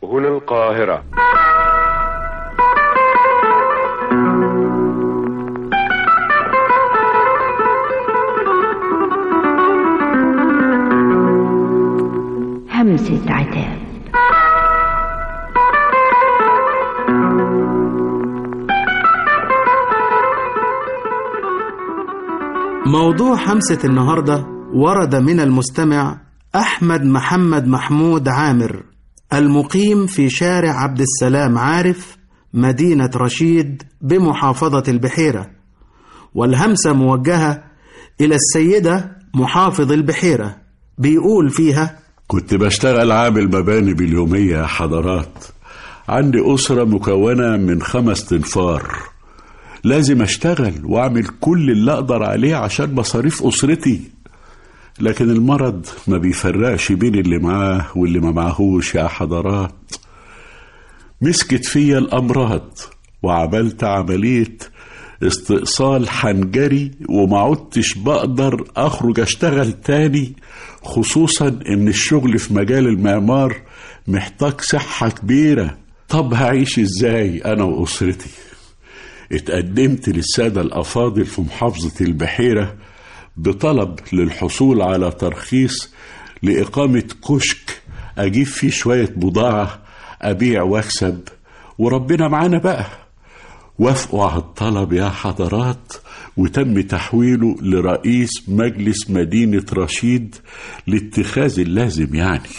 هنا القاهرة همسة عتاب موضوع حمسة النهاردة ورد من المستمع أحمد محمد محمود عامر المقيم في شارع عبد السلام عارف مدينة رشيد بمحافظة البحيرة والهمسة موجهة إلى السيدة محافظ البحيرة بيقول فيها كنت بشتغل عامل مباني باليومية يا حضرات عندي أسرة مكونة من خمس تنفار لازم أشتغل وأعمل كل اللي أقدر عليه عشان مصاريف أسرتي لكن المرض ما بيفرقش بين اللي معاه واللي ما معهوش يا حضرات مسكت فيا الأمراض وعملت عملية استئصال حنجري وما عدتش بقدر أخرج أشتغل تاني خصوصا إن الشغل في مجال المعمار محتاج صحة كبيرة طب هعيش إزاي أنا وأسرتي اتقدمت للسادة الأفاضل في محافظة البحيرة بطلب للحصول على ترخيص لإقامة كشك أجيب فيه شوية بضاعة أبيع وأكسب وربنا معانا بقى وافقوا على الطلب يا حضرات وتم تحويله لرئيس مجلس مدينة رشيد لاتخاذ اللازم يعني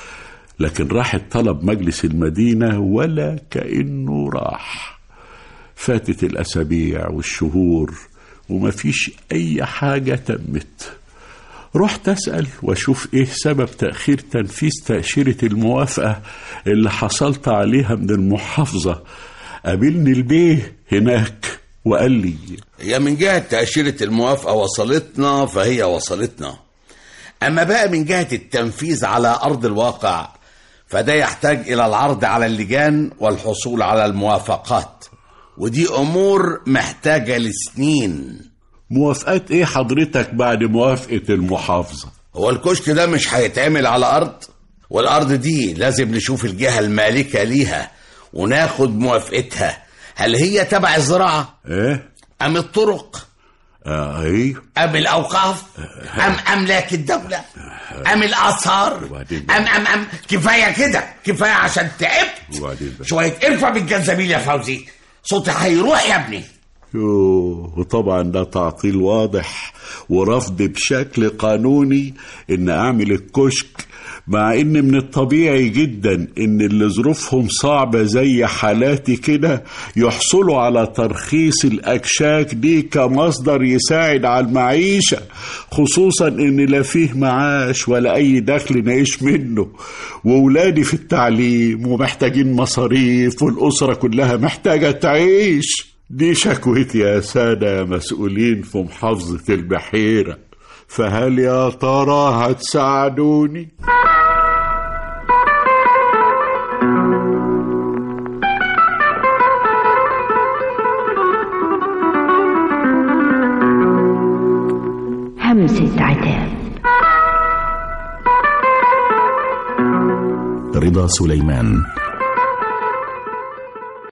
لكن راح طلب مجلس المدينة ولا كأنه راح فاتت الأسابيع والشهور ومفيش أي حاجة تمت رحت أسأل وأشوف إيه سبب تأخير تنفيذ تأشيرة الموافقة اللي حصلت عليها من المحافظة قابلني البيه هناك وقال لي هي من جهة تأشيرة الموافقة وصلتنا فهي وصلتنا أما بقى من جهة التنفيذ على أرض الواقع فده يحتاج إلى العرض على اللجان والحصول على الموافقات ودي أمور محتاجة لسنين موافقات إيه حضرتك بعد موافقة المحافظة هو الكشك ده مش هيتعمل على أرض والأرض دي لازم نشوف الجهة المالكة ليها وناخد موافقتها هل هي تبع الزراعة إيه؟ أم الطرق آه أيوه أم الأوقاف أم أملاك الدولة أم الآثار وبعدين أم أم أم كفاية كده كفاية عشان تعبت وبعدين بقى. شوية قرفة بالجنزبيل يا فوزي صوتي هيروح يا ابني يوه وطبعا ده تعطيل واضح ورفض بشكل قانوني ان اعمل الكشك مع ان من الطبيعي جدا ان اللي ظروفهم صعبة زي حالاتي كده يحصلوا على ترخيص الاكشاك دي كمصدر يساعد على المعيشة خصوصا ان لا فيه معاش ولا اي دخل نعيش منه وولادي في التعليم ومحتاجين مصاريف والاسرة كلها محتاجة تعيش دي شكوتي يا سادة يا مسؤولين في محافظة البحيرة فهل يا ترى هتساعدوني؟ همسة عتاب رضا سليمان